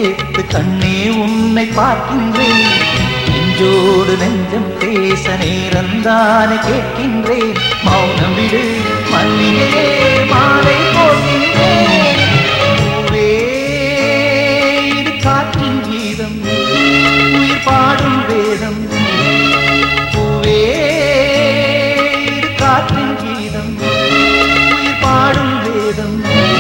சேர்த்து கண்ணே உன்னை பார்க்கின்றேன் நெஞ்சோடு நெஞ்சம் பேச நேரந்தானே கேட்கின்றேன் மௌனம் விடு மல்லிகையே மாலை போகின்றேன் பூவே, இது காற்றின் கீதம் உயிர் பாடும் வேதம் பூவே இது காற்றின் கீதம் உயிர் பாடும் வேதம்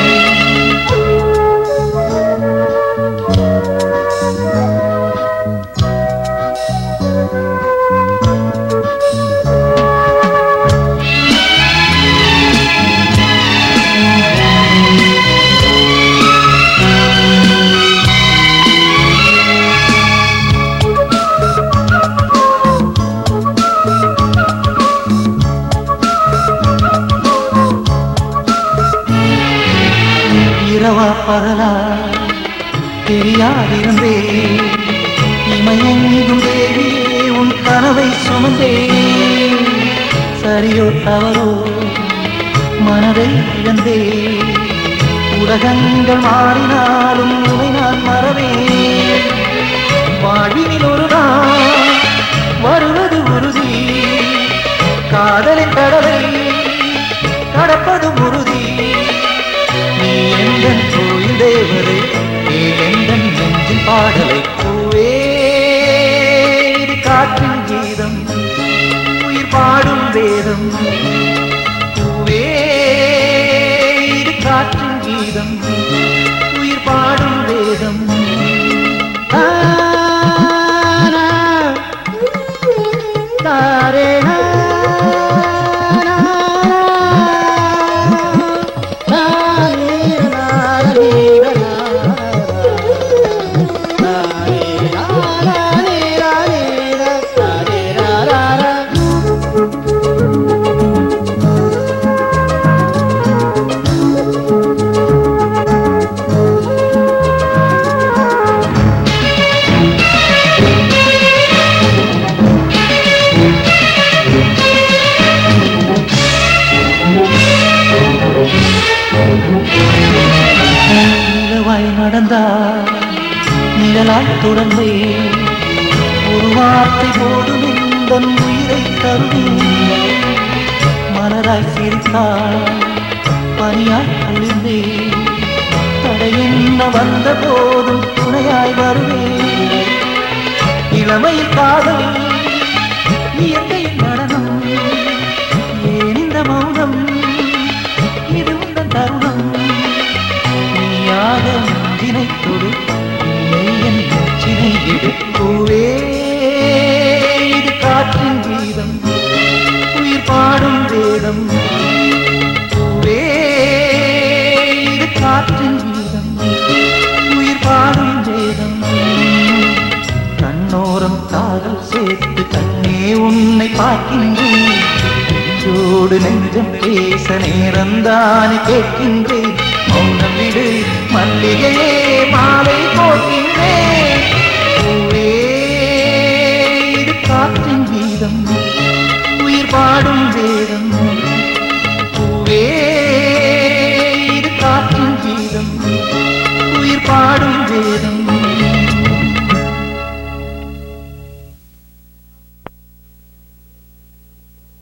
இரவா பகலா தெரியாதிருந்தே இமையெங்கும் தேவியே உன் கனவை சுமந்தே சரியோ தவறோ மனதை இழந்தே உலகங்கள் மாறினாலும் உனை நான் மறவேன் வாழ்வினில் ஒரு நாள் வருவது உறுதி காதலின் கடலை கடப்பது உறுதி நீ எந்தன் கோயில் தேவதை நீ எந்தன் நெஞ்சின் பாடலை பூவே இது காற்றின் கீதம் உயிர் பாடும் வேதம் பூவே இது காற்றின் கீதம் உயிர் பாடும் வேதம் தானா, தாரே நிலவாய் நடந்தார் நிழலாய் தொடர்ந்தே ஒரு வார்த்தை போதும் இந்த உயிரை தருவே மலராய் சிரித்தார் பனியாய் குளிர்ந்தே தடையென்ன வந்த போதும் துணையாய் வருவே இளமையில் காதல் இயற்கையின் நடனம் ஏன் இந்த மௌனம் இது உந்தன் தருணம் நீயாக நெஞ்சினை தொடு நீ என் நெஞ்சினை எடுப்பூவே இது காற்றின் கீதம் உயிர் பாடும் வேதம் பூவே இது காற்றின் கீதம் உயிர் பாடும் வேதம் கண்ணோரம் காதல் சேர்த்து கண்ணே உன்னை பார்க்கின்றேன் நெஞ்சோடு நெஞ்சம் பேச நேரந்தானே கேட்கின்றேன் மௌனம் விடு மல்லிகையே மாலை போக்கின்றேன் பூவே இது காற்றின் கீதம் உயிர் பாடும் வேதம்